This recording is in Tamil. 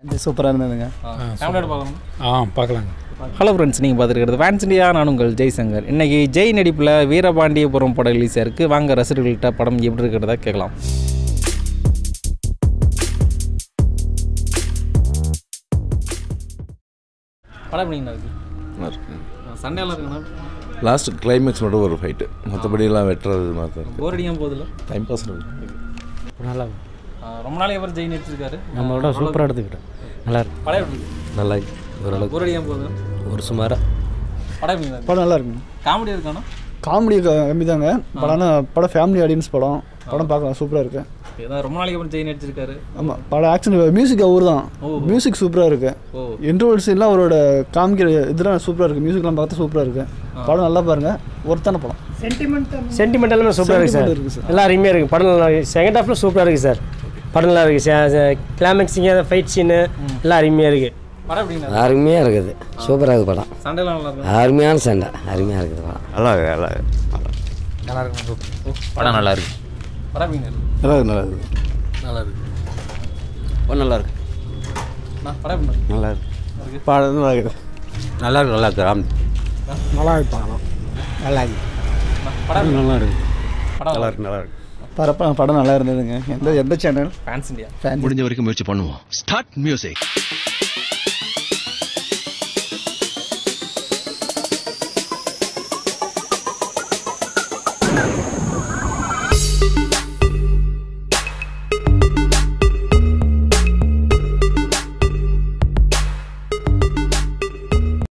இது சூப்பராக இருந்ததுங்க ஃபேமிலியோட பார்க்கணும் ஆ பார்க்கலாங்க ஹலோ ஃப்ரெண்ட்ஸ் நீங்கள் பார்த்துருக்கிறது வேன்ஸ் இண்டியா நான் உங்கள் ஜெய்சங்கர் இன்றைக்கி ஜெய் நடிப்பில் வீரபாண்டியபுரம் படம் ரிலீஸ் ஆயிருக்கு வாங்க ரசிகர்கள்ட்ட படம் எப்படி இருக்கிறதா கேட்கலாம் படம் எப்படிங்கண்ணா இருக்கு சண்டேலாம் இருக்குண்ணா லாஸ்ட் கிளைமேக்ஸ் மட்டும் ஒரு ஃபைட்டு மற்றபடியெல்லாம் வெட்டுறது மாதிரி போர் அடிக்காமல் போதில்ல டைம் பாஸ் நல்லா ரொம்ப நாளைக்கு அப்புறம் ஜெய் நடிச்சிருக்காரு நம்மளோட சூப்பராக எடுத்துக்கிட்டேன் நல்லா இருக்கு படம் எப்படி இருக்கு நல்லா போர் அடிக்காமல் போகுது ஒரு சுமாராக படம் எப்படி இருக்கு படம் நல்லா இருக்குங்க காமெடி இருக்கானா காமெடி கம்மி தாங்க படம் ஆனால் படம் ஃபேமிலி ஆடியன்ஸ் படம் படம் பார்க்கலாம் சூப்பராக இருக்கு ஏதாவது ரொம்ப நாளைக்கு அப்புறம் ஜெய் நடிச்சிருக்காரு ஆமாம் படம் ஆக்ஷன் மியூசிக் அவர் தான் மியூசிக் சூப்பராக இருக்கு ஓ இன்டர்வல் சீன்லாம் அவரோட காமிக்கிற இதெல்லாம் சூப்பராக இருக்குது மியூசிக்லாம் பார்த்தா சூப்பராக இருக்கு படம் நல்லா பாருங்க ஒருத்தான படம் சென்டிமெண்ட் எல்லாமே சூப்பராக இருக்குது சார் Sentiment இருக்கு சார். எல்லாம் அருமையாக இருக்குது படம் நல்லா செகண்ட் ஹாஃபில் சூப்பராக இருக்குது சார் படம் நல்லா இருக்குது கிளைமேக்ஸிங்க ஃபைட் சீனு எல்லாம் அருமையாக இருக்குது படம் எப்படிங்கண்ணா அருமையாக இருக்குது சூப்பராக இருக்குது படம் சண்டைலாம் நல்லா இருக்கும் அருமையான சண்டை அருமையாக இருக்குது படம் நல்லா இருக்கு நல்லா படம் நல்லா இருக்கு படம் எப்படிங்க இருக்கு நல்லா இருக்கு நல்லா இருக்கு நல்லா இருக்கு நான் படம் எப்படி இருக்கு? நல்லா இருக்கு படம் நல்லா இருக்குது நல்லா இருக்கு நல்லா இருக்கு ராம் நல்லா இருக்கு பார்க்கலாம் நல்லா இருக்கு நான் படம் எப்படி நல்லா இருக்கு படம் நல்லா இருக்கு நல்லா இருக்கு பரப்ப படம் நல்லா இருந்ததுங்க எந்த எந்த சேனல் ஃபேன்ஸ் இந்தியா ஃபேன் முடிஞ்ச வரைக்கும் முயற்சி பண்ணுவோம் ஸ்டார்ட் மியூசிக்